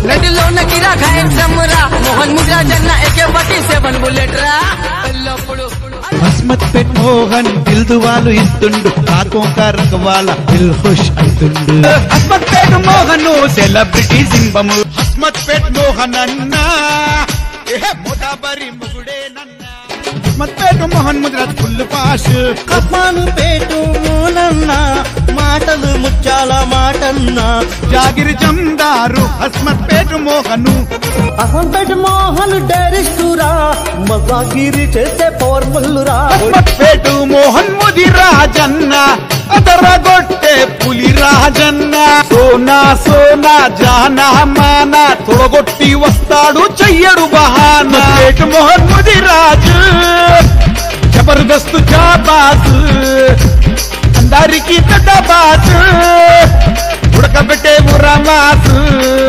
నదిలోన గిరా ఖాయం సమ్రా మోహన్ ముద్రా జన్న ఏకే బట్టి సెవెన్ బుల్లెట్ రా ఎల్లప్పుడు హస్మత్ పెట్ మోహన్ దిల్ వాళ్ళు ఇస్తుండు కాకోంకర్ వాళ్ళ దిల్ ఖుష్ అవుతుండు హస్మత్ పేట్ మోహన్ సెలబ్రిటీ సింబము హస్మత్ పేట్ మోహన్ అన్న మోదాబరి ముగుడే హస్మత్ పేట్ మోహన్ ముద్ర ఫుల్ పాష్ కప్పాను పేటు మూలన్న మాటలు ముచ్చాల మాటన్న జాగిరి జందారు హస్మత్ పేట్ మోహను అహంపేట మోహన్ డైరెక్టురా మజాగిరి చేసే పవర్ఫుల్ రా హస్మత్ పేట్ మోహన్ ముది రాజన్న అదరగొట్టే పులి రాజన్న సోనా సోనా జానా మానా తొడగొట్టి వస్తాడు చెయ్యడు బహానా పేట్ మోహన్ ముది రాజు జబర్దస్త్ జాబాజ్ అందరికి బాస్ ఉడకబెట్టే ఉరమాసు